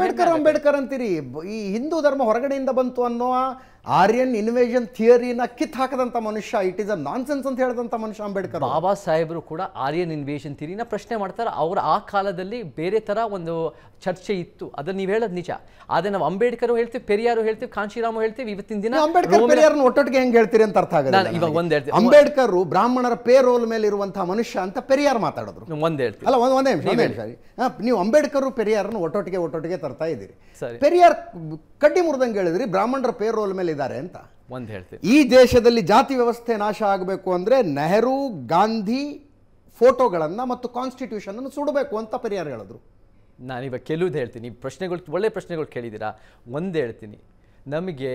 ಅಂಬೇಡ್ಕರ್ ಅಂಬೇಡ್ಕರ್ ಅಂತೀರಿ ಬ- ಈ ಹಿಂದೂ ಧರ್ಮ ಹೊರಗಡೆಯಿಂದ ಬಂತು ಅನ್ನೋ ಆರ್ಯನ್ ಇನ್ವೇಷನ್ ಥಿಯರಿನ ಕಿತ್ ಹಾಕದಂತ ಮನುಷ್ಯ ಇಟ್ ಇಸ್ ಅ ನಾನ್ಸೆನ್ಸ್ ಅಂತ ಹೇಳಿದಂತ ಮನುಷ್ಯ ಅಂಬೇಡ್ಕರ್ ಬಾಬಾ ಸಾಹೇಬರು ಕೂಡ ಆರ್ಯನ್ ಇನ್ವೇಷನ್ ಥಿರಿನ ಪ್ರಶ್ನೆ ಮಾಡ್ತಾರೆ ಅವ್ರ ಆ ಕಾಲದಲ್ಲಿ ಬೇರೆ ತರ ಒಂದು ಚರ್ಚೆ ಇತ್ತು ಅದನ್ನ ನೀವು ಹೇಳೋದು ನಿಜ ಆದ್ರೆ ನಾವು ಅಂಬೇಡ್ಕರ್ ಹೇಳ್ತೀವಿ ಪೆರಿಯಾರು ಹೇಳ್ತೀವಿ ಕಾಂಶಿರಾಮ ಹೇಳ್ತೀವಿ ಇವತ್ತಿನ ದಿನ ನೀವು ಅಂಬೇಡ್ಕರ್ ರೋಮಿನ- ಪೆರಿಯಾರ್ನ ಒಟ್ಟೊಟ್ಟಿಗೆ ಹೆಂಗ್ ಹೇಳ್ತೀರಿ ಅಂತ ಅರ್ಥ ಆಗುತ್ತೆ ನಾನು ಇವಾಗ ಒಂದ್ ಹೇಳ್ತೀನಿ. ಅಂಬೇಡ್ಕರ್ ಬ್ರಾಹ್ಮಣರ ಪೇ ರೋಲ್ ಮೇಲೆ ಇರುವಂತಹ ಮನುಷ್ಯ ಅಂತ ಪೆರಿಯಾರ್ ಮಾತಾಡಿದ್ರು ಒಂದ್ ಹೇಳ್ತೀವಿ ಅಲ್ಲ ಒಂದ್ ಒಂದೇ ನಿಮಿಷ ಒಂದೇ ನಿಮಿಷ ಹಾ, ನೀವು ಅಂಬೇಡ್ಕರ್ ಪೆರಿಯಾರ್ನ ಒಟ್ಟೊಟ್ಟಿಗೆ ಒಟ್ಟೊಟ್ಟಿಗೆ ತರ್ತಾ ಇದ್ದೀರಿ ಸರಿ. ಪೆರಿಯಾರ್ ಕಡ್ಡಿ ಮುರಿದಂಗೆ ಹೇಳಿದ್ರಿ ಬ್ರಾಹ್ಮಣರ ಪೇ ರೋಲ್ ಮೇಲೆ ಇದ್ದಾರೆ ಅಂತ ಒಂದ್ ಹೇಳ್ತೀವಿ ಈ ದೇಶದಲ್ಲಿ ಜಾತಿ ವ್ಯವಸ್ಥೆ ನಾಶ ಆಗಬೇಕು ಅಂದ್ರೆ ನೆಹರು ಗಾಂಧಿ ಫೋಟೋಗಳನ್ನ ಮತ್ತು ಕಾನ್ಸ್ಟಿಟ್ಯೂಷನ್ ಅನ್ನು ಸುಡಬೇಕು ಅಂತ ಪೆರಿಯಾರ್ ಹೇಳಿದ್ರು ನಾನಿವಾಗ ಕೆಲವ್ದು ಹೇಳ್ತೀನಿ ಈ ಪ್ರಶ್ನೆಗಳು ಒಳ್ಳೆ ಪ್ರಶ್ನೆಗಳು ಕೇಳಿದ್ದೀರಾ ಒಂದು ಹೇಳ್ತೀನಿ ನಮಗೆ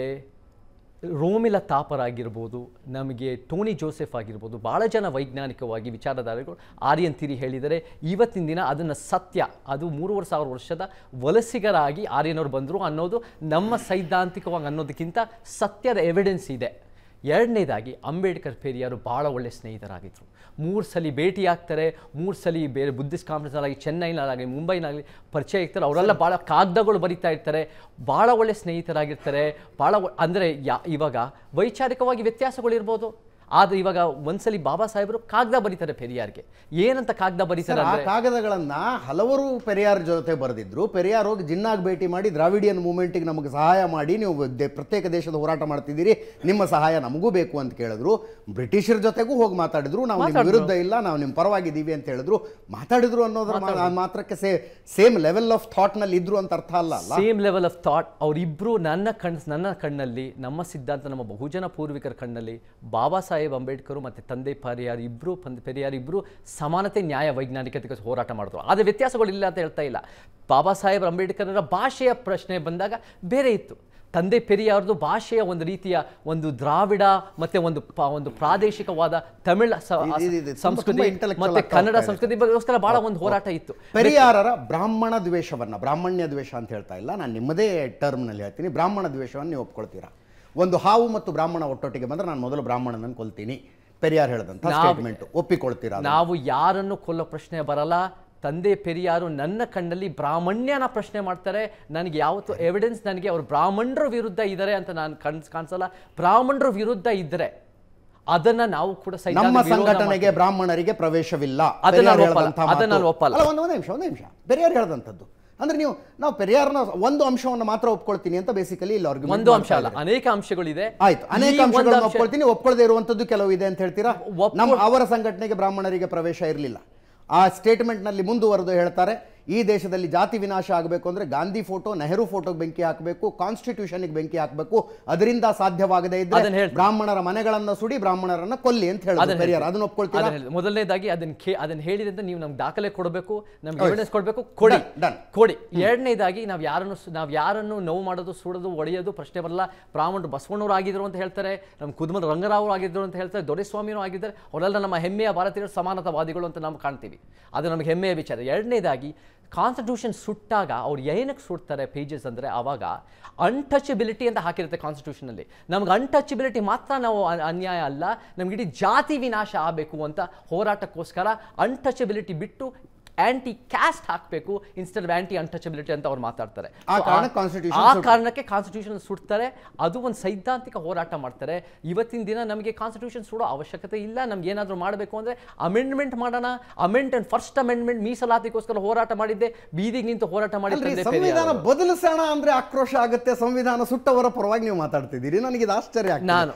ರೋಮಿಲ ತಾಪರ್ ಆಗಿರ್ಬೋದು ನಮಗೆ ಟೋನಿ ಜೋಸೆಫ್ ಆಗಿರ್ಬೋದು ಭಾಳ ಜನ ವೈಜ್ಞಾನಿಕವಾಗಿ ವಿಚಾರಧಾರೆಗಳು ಆರ್ಯನ್ ತಿರಿ ಹೇಳಿದರೆ ಇವತ್ತಿನ ದಿನ ಅದನ್ನು ಸತ್ಯ ಅದು ಮೂರುವರೆ ಸಾವಿರ ವರ್ಷದ ವಲಸಿಗರಾಗಿ ಆರ್ಯನವರು ಬಂದರು ಅನ್ನೋದು ನಮ್ಮ ಸೈದ್ಧಾಂತಿಕವಾಗಿ ಅನ್ನೋದಕ್ಕಿಂತ ಸತ್ಯದ ಎವಿಡೆನ್ಸ್ ಇದೆ ಎರಡನೇದಾಗಿ ಅಂಬೇಡ್ಕರ್ ಪೆರಿಯಾರು ಭಾಳ ಒಳ್ಳೆ ಸ್ನೇಹಿತರಾಗಿದ್ದರು ಮೂರು ಸಲ ಭೇಟಿ ಆಗ್ತಾರೆ ಮೂರು ಸಲ ಬೇರೆ ಬುದ್ಧಿಸ್ಟ್ ಕಾನ್ಫರೆನ್ಸ್ನಲ್ಲಾಗಿ ಚೆನ್ನೈನಲ್ಲಾಗಲಿ ಮುಂಬೈನಾಗಲಿ ಪರಿಚಯ ಆಗ್ತಾರೆ ಅವರೆಲ್ಲ ಭಾಳ ಕಾಗದಗಳು ಬರಿತಾ ಇರ್ತಾರೆ ಭಾಳ ಒಳ್ಳೆ ಸ್ನೇಹಿತರಾಗಿರ್ತಾರೆ ಭಾಳ ಅಂದರೆ ಯಾ ಇವಾಗ ವೈಚಾರಿಕವಾಗಿ ವ್ಯತ್ಯಾಸಗಳಿರ್ಬೋದು ಆದರೆ ಇವಾಗ ಒಂದ್ಸಲಿ ಬಾಬಾ ಸಾಹೇಬರು ಕಾಗದ ಬರೀತಾರೆ ಪೆರಿಯಾರ್ಗೆ ಏನಂತ ಕಾಗದ ಬರೀತಾರೆ ಆ ಅಂದರೆ ಕಾಗದಗಳನ್ನ ಹಲವರು ಪೆರಿಯಾರ್ ಜೊತೆ ಬರೆದಿದ್ರು ಪೆರಿಯಾರ್ ಹೋಗಿ ಜಿನ್ನಾಗ್ ಭೇಟಿ ಮಾಡಿ ದ್ರಾವಿಡಿಯನ್ ಮೂವ್ಮೆಂಟಿಗೆ ನಮಗೆ ಸಹಾಯ ಮಾಡಿ ನೀವು ದೆ- ಪ್ರತ್ಯೇಕ ದೇಶದ ಹೋರಾಟ ಮಾಡ್ತಿದ್ದೀರಿ ನಿಮ್ಮ ಸಹಾಯ ನಮಗೂ ಬೇಕು ಅಂತ ಕೇಳಿದ್ರು ಬ್ರಿಟಿಷರ ಜೊತೆಗೂ ಹೋಗಿ ಮಾತಾಡಿದ್ರು ನಾವು ನಿಮ್ಮ ವಿರುದ್ಧ ಇಲ್ಲ ನಾವು ನಿಮ್ಮ ಪರವಾಗಿದ್ದೀವಿ ಅಂತ ಹೇಳಿದ್ರು ಮಾತಾಡಿದ್ರು ಅನ್ನೋದ್ರ ಮಾ- ಆ ಮಾತ್ರಕ್ಕೆ same same level of thought ನಲ್ಲಿ ಇದ್ರು ಅಂತ ಅರ್ಥ ಅಲ್ಲ ಅಲ್ಲ ಸೇಮ್ ಲೆವೆಲ್ ಆಫ್ ಥಾಟ್ ಅವರಿಬ್ಬರು ನನ್ನ ಕಣ್ ನನ್ನ ಕಣ್ಣಲ್ಲಿ ನಮ್ಮ ಸಿದ್ಧಾಂತ ನಮ್ಮ ಬಹುಜನ ಪೂರ್ವಿಕರ ಕಣ್ಣಲ್ಲಿ ಬಾಬಾ ಸಾಹೇಬ್ ಅಂಬೇಡ್ಕರ್ ಮತ್ತು ತಂದೆ ಪೆರಿಯಾರ್ ಇಬ್ಬರು ಪಂದ್ ಪೆರಿಯಾರ್ ಇಬ್ಬರು ಸಮಾನತೆ ನ್ಯಾಯ ವೈಜ್ಞಾನಿಕತೆಗೆ ಹೋರಾಟ ಮಾಡಿದ್ರು ಆದರೆ ವ್ಯತ್ಯಾಸಗಳಿಲ್ಲ ಅಂತ ಹೇಳ್ತಾ ಇಲ್ಲ ಬಾಬಾ ಸಾಹೇಬ್ ಅಂಬೇಡ್ಕರ್ರ ಭಾಷೆಯ ಪ್ರಶ್ನೆ ಬಂದಾಗ ಬೇರೆ ಇತ್ತು ತಂದೆ ಪೆರಿಯಾರ್ದು ಭಾಷೆಯ ಒಂದು ರೀತಿಯ ಒಂದು ದ್ರಾವಿಡ ಮತ್ತೆ ಒಂದು ಪ- ಒಂದು ಪ್ರಾದೇಶಿಕವಾದ ತಮಿಳ ಸ- ಇದು- ಇದು- ಇದು ತುಂಬಾ- ಸಂಸ್ಕೃತಿ ತುಂಬಾ intellectual ಮತ್ತೆ ಆಗ್ತಾ ಕನ್ನಡ ಹೋಗ್ತಾ ಇದೆ. ಸಂಸ್ಕೃತಿ ಬಗ್ಗೆಗೋಸ್ಕರ ಬಹಳ ಒಂದು ಹೋರಾಟ ಇತ್ತು ಪೆರಿಯಾರರ ಬ್ರಾಹ್ಮಣ ದ್ವೇಷವನ್ನ ಬ್ರಾಹ್ಮಣ್ಯ ದ್ವೇಷ ಅಂತ ಹೇಳ್ತಾ ಇಲ್ಲ ನಾನು ನಿಮ್ಮದೇ ಟರ್ಮ್ನಲ್ಲಿ ಹೇಳ್ತೀನಿ ಬ್ರಾಹ್ಮಣ ದ್ವೇಷವನ್ನು ನೀವು ಒಪ್ಕೊಳ್ತೀರಾ ಒಂದು ಹಾವು ಮತ್ತು ಬ್ರಾಹ್ಮಣ ಒಟ್ಟೊಟ್ಟಿಗೆ ಬಂದ್ರೆ ನಾನು ಮೊದಲು ಬ್ರಾಹ್ಮಣನನ್ನು ಕೊಲ್ತೀನಿ ಪೆರಿಯಾರ್ ಹೇಳಿದಂಥ ನಾವು- ಸ್ಟೇಟ್ಮೆಂಟ್ ಒಪ್ಪಿಕೊಳ್ತೀರಾ ಅದನ್ನ? ನಾವು ಯಾರನ್ನು ಕೊಲ್ಲೋ ಪ್ರಶ್ನೆ ಬರಲ್ಲ ತಂದೆ ಪೆರಿಯಾರು ನನ್ನ ಕಣ್ಣಲ್ಲಿ ಬ್ರಾಹ್ಮಣ್ಯನ ಪ್ರಶ್ನೆ ಮಾಡ್ತಾರೆ ನನಗೆ ಯಾವತ್ತು ಎವಿಡೆನ್ಸ್ ನನಗೆ ಅವ್ರು ಬ್ರಾಹ್ಮಣರ ವಿರುದ್ಧ ಇದ್ದಾರೆ ಅಂತ ನಾನು ಕಣ್ ಕಾಣಿಸಲ್ಲ ಬ್ರಾಹ್ಮಣರ ವಿರುದ್ಧ ಇದ್ದರೆ ಅದನ್ನ ನಾವು ಕೂಡ ಸೈದ್ಧಾಂತಿಕ ನಮ್ಮ ವಿರೋಧ ಸಂಘಟನೆಗೆ ಬ್ರಾಹ್ಮಣರಿಗೆ ಪ್ರವೇಶವಿಲ್ಲ ಅದನ್ನ ಪೆರಿಯಾರ್ ನಾನು ಒಪ್ಪಲ್ಲ. ಹೇಳಿದಂಥ ಮಾತು. ಅದನ್ನ ನಾನು ಒಪ್ಪಲ್ಲ. ಅಲ್ಲ ಒಂದು ಒಂದು ನಿಮಿಷ ಒಂದು ನಿಮಿಷ ಪೆರಿಯಾರ್ ಹೇಳಿದಂಥದ್ದು ಅಂದ್ರೆ ನೀವು ನಾವು ಪೆರಿಯಾರ್ನ ಒಂದು ಅಂಶವನ್ನು ಮಾತ್ರ ಒಪ್ಕೊಳ್ತೀನಿ ಅಂತ ಬೇಸಿಕಲಿ ಇಲ್ಲಿ argument ಒಂದು ಅಂಶ ಮಾಡ್ತಾ ಅಲ್ಲ ಇದ್ದಾರೆ. ಅನೇಕ ಅಂಶಗಳಿದೆ ಆಯ್ತು ಅನೇಕ ಈ ಒಂದು ಅಂಶಗಳನ್ನು ಅಂಶ- ಒಪ್ಕೊಳ್ತೀನಿ ಒಪ್ಕೊಳ್ಳದೆ ಇರುವಂತದ್ದು ಕೆಲವು ಇದೆ ಅಂತ ಹೇಳ್ತೀರಾ ಒಪ್ಕೊ- ನಮ್ಮ ಅವರ ಸಂಘಟನೆಗೆ ಬ್ರಾಹ್ಮಣರಿಗೆ ಪ್ರವೇಶ ಇರಲಿಲ್ಲ ಆ ಸ್ಟೇಟ್ಮೆಂಟ್ ನಲ್ಲಿ ಮುಂದುವರೆದು ಹೇಳ್ತಾರೆ ಈ ದೇಶದಲ್ಲಿ ಜಾತಿ ವಿನಾಶ ಆಗಬೇಕು ಅಂದ್ರೆ ಗಾಂಧಿ ಫೋಟೋ ನೆಹರು ಫೋಟೋಗೆ ಬೆಂಕಿ ಹಾಕಬೇಕು ಕಾನ್ಸ್ಟಿಟ್ಯೂಷನ್ಗೆ ಬೆಂಕಿ ಹಾಕಬೇಕು ಅದರಿಂದ ಸಾಧ್ಯವಾಗದೇ ಇದ್ರೆ ಅದನ್ನ ಹೇಳ್ತೀನಿ. ಬ್ರಾಹ್ಮಣರ ಮನೆಗಳನ್ನ ಸುಡಿ ಬ್ರಾಹ್ಮಣರನ್ನ ಕೊಲ್ಲಿ ಅಂತ ಹೇಳಿದ್ರು ಅದನ್ನ ಪೆರಿಯಾರ್ ಹೇಳ್ತೀನಿ. ಅದನ್ನ ಒಪ್ಕೊಳ್ತೀರಾ ಅದನ್ನ ಹೇಳ್ತೀನಿ. ಮೊದಲನೇದಾಗಿ ಅದನ್ನ ಖೇ ಅದನ್ನ ಹೇಳಿದ್ರೆ ನೀವು ನಮ್ಗೆ ದಾಖಲೆ ಕೊಡಬೇಕು ನಮ್ಗೆ ಎವಿಡೆನ್ಸ್ ಕೊಡಬೇಕು ಕೊಡಿ Done, done. ಕೊಡಿ ಎರಡನೇದಾಗಿ ನಾವು ಯಾರನ್ನು ಸು- ನಾವು ಯಾರನ್ನು ನೋವು ಮಾಡೋದು ಸುಡೋದು ಒಡೆಯೋದು ಪ್ರಶ್ನೆ ಬರಲ್ಲ ಬ್ರಾಹ್ಮಣರು ಬಸವಣ್ಣವರು ಆಗಿದ್ರು ಅಂತ ಹೇಳ್ತಾರೆ ನಮ್ಮ ಕುದುಮಲ ರಂಗರಾವ್ ಆಗಿದ್ರು ಅಂತ ಹೇಳ್ತಾರೆ ದೊರೆಸ್ವಾಮಿನೂ ಆಗಿದ್ದಾರೆ ಅವರೆಲ್ಲ ನಮ್ಮ ಹೆಮ್ಮೆಯ ಭಾರತೀಯರ ಸಮಾನತಾವಾದಿಗಳು ಅಂತ ನಾವು ಕಾಣ್ತೀವಿ ಅದು ನಮಗೆ ಹೆಮ್ಮೆಯ ವಿಚಾರ ಎರಡನೇದಾಗಿ ಕಾನ್ಸ್ಟಿಟ್ಯೂಷನ್ ಸುಟ್ಟಾಗ ಅವ್ರು ಏನಕ್ಕೆ ಸುಡ್ತಾರೆ ಪೇಜಸ್ ಅಂದರೆ ಆವಾಗ ಅನ್ಟಚಬಿಲಿಟಿ ಅಂತ ಹಾಕಿರುತ್ತೆ ಕಾನ್ಸ್ಟಿಟ್ಯೂಷನಲ್ಲಿ ನಮ್ಗೆ ಅನ್ಟಚಬಿಲಿಟಿ ಮಾತ್ರ ನಾವು ಅ- ಅನ್ಯಾಯ ಅಲ್ಲ ನಮ್ಗೆ ಇಡೀ ಜಾತಿ ವಿನಾಶ ಆಗಬೇಕು ಅಂತ ಹೋರಾಟಕ್ಕೋಸ್ಕರ ಅನ್ಟಚಬಿಲಿಟಿ ಬಿಟ್ಟು ಆಂಟಿ ಕ್ಯಾಸ್ಟ್ ಹಾಕಬೇಕು ಇನ್ಸ್ಟೆಡ್ ಆಫ್ ಆಂಟಿ ಅನ್ಟಚಬಿಲಿಟಿ ಅಂತ ಅವ್ರು ಮಾತಾಡ್ತಾರೆ ಆ So, ಕಾರಣಕ್ಕೆ Constitution ಆ ಸುಟ್ಟು. ಕಾರಣಕ್ಕೆ ಕಾನ್ಸ್ಟಿಟ್ಯೂಷನ್ ಸುಡ್ತಾರೆ ಅದು ಒಂದು ಸೈದ್ಧಾಂತಿಕ ಹೋರಾಟ ಮಾಡ್ತಾರೆ ಇವತ್ತಿನ ದಿನ ನಮಗೆ ಕಾನ್ಸ್ಟಿಟ್ಯೂಷನ್ ಸುಡೋ ಅವಶ್ಯಕತೆ ಇಲ್ಲ ನಮ್ಗೆ ಏನಾದರೂ ಮಾಡಬೇಕು ಅಂದರೆ ಅಮೆಂಡ್ಮೆಂಟ್ ಮಾಡೋಣ ಅಮೆಂಡ್ ಅಂಡ್ ಫಸ್ಟ್ ಅಮೆಂಡ್ಮೆಂಟ್ ಮೀಸಲಾತಿಗೋಸ್ಕರ ಹೋರಾಟ ಮಾಡಿದ್ದೆ ಬೀದಿಗೆ ನಿಂತು ಹೋರಾಟ ಅಲ್ರಿ ಮಾಡಿದ್ದೆ ಸಂವಿಧಾನ ಬದಲಿಸೋಣ ಅಂದ್ರೆ ಆಕ್ರೋಶ ಆಗುತ್ತೆ ಸಂವಿಧಾನ ಸುಟ್ಟವರ ಪರವಾಗಿ ನೀವು ಮಾತಾಡ್ತಿದ್ದೀರಿ ನನಗೆ ಇದು ಆಶ್ಚರ್ಯ ಆಗ್ತದೆ. ನಾನು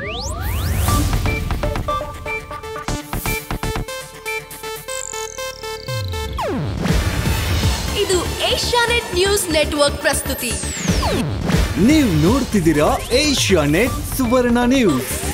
ಇದು ಏಷ್ಯಾನೆಟ್ ನ್ಯೂಸ್ ನೆಟ್ವರ್ಕ್ ಪ್ರಸ್ತುತಿ ನೀವು ನೋಡ್ತಿದ್ದೀರಾ ಏಷ್ಯಾ ನೆಟ್ ಸುವರ್ಣ ನ್ಯೂಸ್